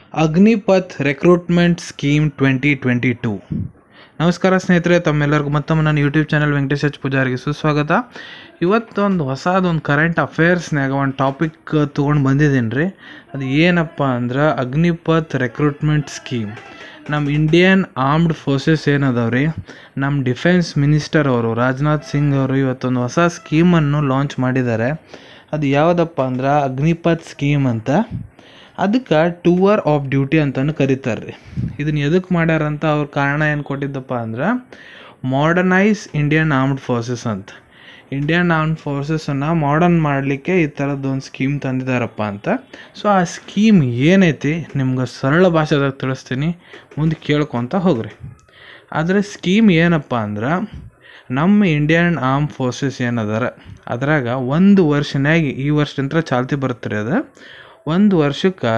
Agnipath recruitment scheme twenty twenty two ನಮಸ್ಕಾರ ಸ್ನೇಹಿತರೆ ತಮ್ಮೆಲ್ಲರಿಗೂ ಮತ್ತೊಮ್ಮೆ ನನ್ನ ಯೂಟ್ಯೂಬ್ ಚಾನಲ್ ವೆಂಕಟೇಶ್ ಎಚ್ ಪೂಜಾರಿಗೆ ಸುಸ್ವಾಗತ ಇವತ್ತೊಂದು ಹೊಸದೊಂದು ಕರೆಂಟ್ ಅಫೇರ್ಸ್ನಾಗ ಒಂದು ಟಾಪಿಕ್ ತೊಗೊಂಡು ಬಂದಿದ್ದೀನಿ ರೀ ಅದು ಏನಪ್ಪ ಅಂದ್ರೆ ಅಗ್ನಿಪಥ್ ರೆಕ್ರೂಟ್ಮೆಂಟ್ ಸ್ಕೀಮ್ ನಮ್ಮ ಇಂಡಿಯನ್ ಆರ್ಮ್ಡ್ ಫೋರ್ಸಸ್ ಏನದಾವ ರೀ ನಮ್ಮ ಡಿಫೆನ್ಸ್ ಮಿನಿಸ್ಟರ್ ಅವರು ರಾಜನಾಥ್ ಸಿಂಗ್ ಅವರು ಇವತ್ತೊಂದು ಹೊಸ ಸ್ಕೀಮನ್ನು ಲಾಂಚ್ ಮಾಡಿದ್ದಾರೆ ಅದು ಯಾವುದಪ್ಪ ಅಂದ್ರೆ ಅಗ್ನಿಪಥ್ ಸ್ಕೀಮ್ ಅಂತ ಅದಕ್ಕೆ ಟೂವರ್ ಆಫ್ ಡ್ಯೂಟಿ ಅಂತಲೂ ಕರೀತಾರೆ ರೀ ಇದನ್ನು ಎದಕ್ಕೆ ಮಾಡ್ಯಾರಂತ ಅವ್ರ ಕಾರಣ ಏನು ಕೊಟ್ಟಿದ್ದಪ್ಪ ಅಂದ್ರೆ ಮಾಡರ್ನೈಸ್ ಇಂಡಿಯನ್ ಆರ್ಮ್ಡ್ ಫೋರ್ಸಸ್ ಅಂತ ಇಂಡಿಯನ್ ಆರ್ಮ್ಡ್ ಫೋರ್ಸಸನ್ನು ಮಾಡರ್ನ್ ಮಾಡಲಿಕ್ಕೆ ಈ ಥರದ್ದೊಂದು ಸ್ಕೀಮ್ ತಂದಿದ್ದಾರಪ್ಪ ಅಂತ ಸೊ ಆ ಸ್ಕೀಮ್ ಏನೈತಿ ನಿಮ್ಗೆ ಸರಳ ಭಾಷೆದಾಗ ತಿಳಿಸ್ತೀನಿ ಮುಂದೆ ಕೇಳ್ಕೊತ ಹೋಗ್ರಿ ಆದರೆ ಸ್ಕೀಮ್ ಏನಪ್ಪ ಅಂದ್ರೆ ನಮ್ಮ ಇಂಡಿಯನ್ ಆರ್ಮ್ ಫೋರ್ಸಸ್ ಏನದಾರ ಅದ್ರಾಗ ಒಂದು ವರ್ಷನಾಗ ಈ ವರ್ಷದಿಂದ ಚಾಲ್ತಿ ಬರುತ್ತೆ ರೀ ಅದು ಒಂದು ವರ್ಷಕ್ಕೆ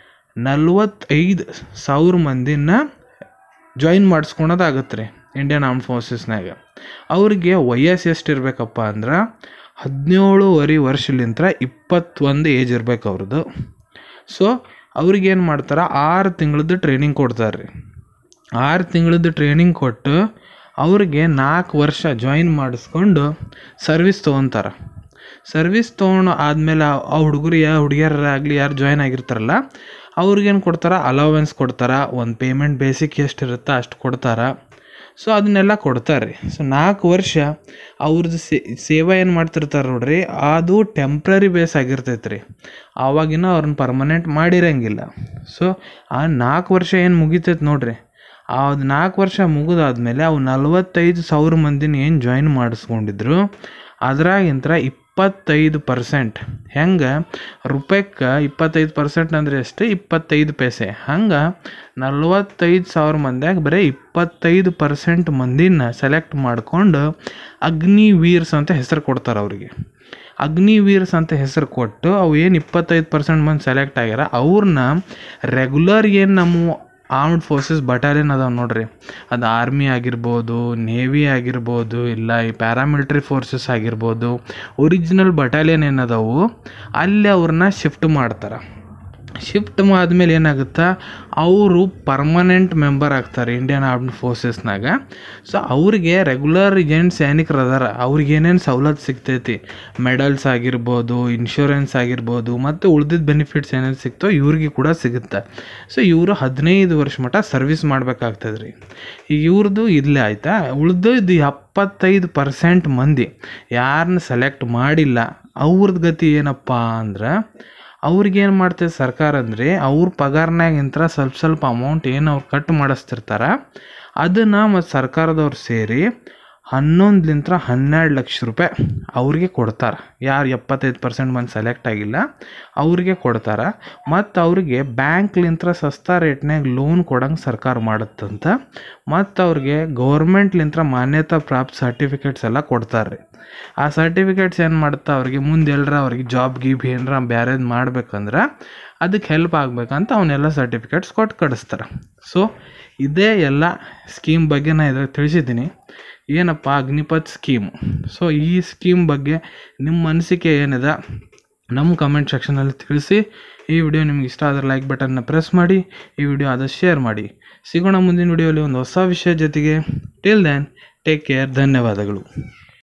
ನಲ್ವತ್ತೈದು ಸಾವಿರ ಮಂದಿನ ಜಾಯಿನ್ ಮಾಡಿಸ್ಕೊಳೋದಾಗತ್ತೆ ರೀ ಇಂಡಿಯನ್ ಆರ್ಮ್ ಫೋರ್ಸಸ್ನಾಗ ಅವ್ರಿಗೆ ವಯಸ್ಸು ಎಷ್ಟು ಇರಬೇಕಪ್ಪ ಅಂದ್ರೆ ಹದಿನೇಳುವರೆ ವರ್ಷಲಿಂತ್ರ ಇಪ್ಪತ್ತೊಂದು ಏಜ್ ಇರ್ಬೇಕು ಅವ್ರದ್ದು ಸೊ ಅವ್ರಿಗೇನು ಮಾಡ್ತಾರೆ ಆರು ತಿಂಗಳದ್ದು ಟ್ರೈನಿಂಗ್ ಕೊಡ್ತಾರೆ ರೀ ಆರು ತಿಂಗಳದ್ದು ಟ್ರೈನಿಂಗ್ ಕೊಟ್ಟು ಅವ್ರಿಗೆ ನಾಲ್ಕು ವರ್ಷ ಜಾಯಿನ್ ಮಾಡಿಸ್ಕೊಂಡು ಸರ್ವಿಸ್ ತೊಗೊತಾರೆ ಸರ್ವಿಸ್ ತೊಗೊಂಡು ಆದಮೇಲೆ ಆ ಹುಡುಗರು ಯಾ ಹುಡುಗಿಯರಾಗಲಿ ಯಾರು ಜಾಯ್ನ್ ಆಗಿರ್ತಾರಲ್ಲ ಅವ್ರಿಗೇನು ಕೊಡ್ತಾರೆ ಅಲವೆನ್ಸ್ ಕೊಡ್ತಾರೆ ಒಂದು ಪೇಮೆಂಟ್ ಬೇಸಿಕ್ ಎಷ್ಟು ಇರುತ್ತೋ ಅಷ್ಟು ಕೊಡ್ತಾರೆ ಸೊ ಅದನ್ನೆಲ್ಲ ಕೊಡ್ತಾರೆ ರೀ ಸೊ ನಾಲ್ಕು ವರ್ಷ ಅವ್ರದ್ದು ಸೇವೆ ಏನು ಮಾಡ್ತಿರ್ತಾರೆ ನೋಡ್ರಿ ಅದು ಟೆಂಪ್ರರಿ ಬೇಸ್ ಆಗಿರ್ತೈತೆ ರೀ ಆವಾಗಿನ ಅವ್ರನ್ನ ಪರ್ಮನೆಂಟ್ ಮಾಡಿರಂಗಿಲ್ಲ ಸೊ ಆ ನಾಲ್ಕು ವರ್ಷ ಏನು ಮುಗಿತೈತೆ ನೋಡ್ರಿ ಅದು ನಾಲ್ಕು ವರ್ಷ ಮುಗಿದಾದ್ಮೇಲೆ ಅವು ನಲ್ವತ್ತೈದು ಸಾವಿರ ಮಂದಿನ ಏನು ಜಾಯಿನ್ ಮಾಡಿಸ್ಕೊಂಡಿದ್ರು ಅದ್ರಾಗಿಂತ ಇಪ್ಪತ್ತೈದು ಪರ್ಸೆಂಟ್ ಹೆಂಗೆ ರೂಪಾಯ್ಗೆ ಇಪ್ಪತ್ತೈದು ಪರ್ಸೆಂಟ್ ಅಂದರೆ ಎಷ್ಟು ಇಪ್ಪತ್ತೈದು ಪೈಸೆ ಹಂಗೆ ನಲ್ವತ್ತೈದು ಸಾವಿರ ಮಂದಿಯಾಗ ಬರೀ ಇಪ್ಪತ್ತೈದು ಪರ್ಸೆಂಟ್ ಮಂದಿನ ಸೆಲೆಕ್ಟ್ ಮಾಡಿಕೊಂಡು ಅಗ್ನಿವೀರ್ಸ್ ಅಂತ ಹೆಸರು ಕೊಡ್ತಾರೆ ಅವರಿಗೆ ಅಗ್ನಿವೀರ್ಸ್ ಅಂತ ಹೆಸರು ಕೊಟ್ಟು ಅವು ಏನು ಇಪ್ಪತ್ತೈದು ಪರ್ಸೆಂಟ್ ಮಂದಿ ಸೆಲೆಕ್ಟ್ ಆಗ್ಯಾರ ಅವ್ರನ್ನ ರೆಗ್ಯುಲರ್ ಏನು ನಮ್ಮ ಆರ್ಮ್ಡ್ ಫೋರ್ಸಸ್ ಬಟಾಲಿಯನ್ ಅದಾವೆ ನೋಡ್ರಿ ಅದು ಆರ್ಮಿ ಆಗಿರ್ಬೋದು ನೇವಿ ಆಗಿರ್ಬೋದು ಇಲ್ಲ ಈ ಪ್ಯಾರಾಮಿಲಿಟ್ರಿ ಫೋರ್ಸಸ್ ಆಗಿರ್ಬೋದು ಒರಿಜಿನಲ್ ಬಟಾಲಿಯನ್ ಏನದಾವು ಅಲ್ಲಿ ಅವ್ರನ್ನ ಶಿಫ್ಟ್ ಮಾಡ್ತಾರೆ ಶಿಫ್ಟ್ ಆದಮೇಲೆ ಏನಾಗುತ್ತೆ ಅವರು ಪರ್ಮನೆಂಟ್ ಮೆಂಬರ್ ಆಗ್ತಾರೆ ಇಂಡಿಯನ್ ಆರ್ಮ್ಡ್ ಫೋರ್ಸಸ್ನಾಗ ಸೊ ಅವ್ರಿಗೆ ರೆಗ್ಯುಲರ್ ಏನು ಸೈನಿಕರು ಅದಾರ ಅವ್ರಿಗೆ ಏನೇನು ಸವಲತ್ತು ಸಿಗ್ತೈತಿ ಮೆಡಲ್ಸ್ ಆಗಿರ್ಬೋದು ಇನ್ಶೂರೆನ್ಸ್ ಆಗಿರ್ಬೋದು ಮತ್ತು ಉಳ್ದಿದ್ದ ಬೆನಿಫಿಟ್ಸ್ ಏನೇನು ಸಿಗ್ತೋ ಇವ್ರಿಗೆ ಕೂಡ ಸಿಗುತ್ತೆ ಸೊ ಇವರು ಹದಿನೈದು ವರ್ಷ ಮಟ್ಟ ಸರ್ವಿಸ್ ಮಾಡ್ಬೇಕಾಗ್ತದೆ ರೀ ಈಗ ಇವ್ರದ್ದು ಇಲ್ಲೇ ಆಯಿತಾ ಉಳ್ದಿದ್ದು ಎಪ್ಪತ್ತೈದು ಪರ್ಸೆಂಟ್ ಮಂದಿ ಯಾರನ್ನ ಸೆಲೆಕ್ಟ್ ಮಾಡಿಲ್ಲ ಅವ್ರದ್ದು ಗತಿ ಏನಪ್ಪ ಅಂದ್ರೆ ಅವ್ರಿಗೇನು ಮಾಡ್ತೈತೆ ಸರ್ಕಾರ ಅಂದರೆ ಅವ್ರ ಪಗಾರನಾಗಿಂತ ಸ್ವಲ್ಪ ಸ್ವಲ್ಪ ಅಮೌಂಟ್ ಏನು ಅವ್ರು ಕಟ್ ಮಾಡಿಸ್ತಿರ್ತಾರೆ ಅದನ್ನು ಮತ್ತು ಸರ್ಕಾರದವ್ರು ಸೇರಿ ಹನ್ನೊಂದಲಿಂತ್ರ ಹನ್ನೆರಡು ಲಕ್ಷ ರೂಪಾಯಿ ಅವ್ರಿಗೆ ಕೊಡ್ತಾರೆ ಯಾರು ಎಪ್ಪತ್ತೈದು ಪರ್ಸೆಂಟ್ ಮಂದಿ ಸೆಲೆಕ್ಟ್ ಆಗಿಲ್ಲ ಅವ್ರಿಗೆ ಕೊಡ್ತಾರೆ ಮತ್ತು ಅವ್ರಿಗೆ ಬ್ಯಾಂಕ್ಲಿಂತ್ರ ಸಸ್ತಾ ರೇಟ್ನಾಗ ಲೋನ್ ಕೊಡಂಗೆ ಸರ್ಕಾರ ಮಾಡುತ್ತಂತ ಮತ್ತು ಅವ್ರಿಗೆ ಗೌರ್ಮೆಂಟ್ಲಿಂತ್ರ ಮಾನ್ಯತಾ ಪ್ರಾಪ್ತ ಸರ್ಟಿಫಿಕೇಟ್ಸ್ ಎಲ್ಲ ಕೊಡ್ತಾರೆ ರೀ ಆ ಸರ್ಟಿಫಿಕೇಟ್ಸ್ ಏನು ಮಾಡುತ್ತಾ ಅವ್ರಿಗೆ ಮುಂದೆ ಎಲ್ಲರ ಅವ್ರಿಗೆ ಜಾಬ್ ಗೀಬ್ ಏನರ ಬ್ಯಾರೇದು ಮಾಡ್ಬೇಕಂದ್ರೆ ಅದಕ್ಕೆ ಹೆಲ್ಪ್ ಆಗ್ಬೇಕಂತ ಅವನ್ನೆಲ್ಲ ಸರ್ಟಿಫಿಕೇಟ್ಸ್ ಕೊಟ್ಟು ಕಳಿಸ್ತಾರೆ ಸೊ ಇದೇ ಎಲ್ಲ ಸ್ಕೀಮ್ ಬಗ್ಗೆ ನಾನು ಇದ್ರಾಗ ತಿಳಿಸಿದ್ದೀನಿ ಏನಪ್ಪ ಅಗ್ನಿಪಥ್ ಸ್ಕೀಮ್ ಸೊ ಈ ಸ್ಕೀಮ್ ಬಗ್ಗೆ ನಿಮ್ಮ ಅನಿಸಿಕೆ ಏನಿದೆ ನಮ್ಮ ಕಮೆಂಟ್ ಸೆಕ್ಷನಲ್ಲಿ ತಿಳಿಸಿ ಈ ವಿಡಿಯೋ ನಿಮ್ಗೆ ಇಷ್ಟ ಆದರೆ ಲೈಕ್ ಬಟನ್ನ ಪ್ರೆಸ್ ಮಾಡಿ ಈ ವಿಡಿಯೋ ಆದಷ್ಟು ಶೇರ್ ಮಾಡಿ ಸಿಗೋಣ ಮುಂದಿನ ವಿಡಿಯೋಲಿ ಒಂದು ಹೊಸ ವಿಷಯ ಜೊತೆಗೆ ಟಿಲ್ ದ್ಯಾನ್ ಟೇಕ್ ಕೇರ್ ಧನ್ಯವಾದಗಳು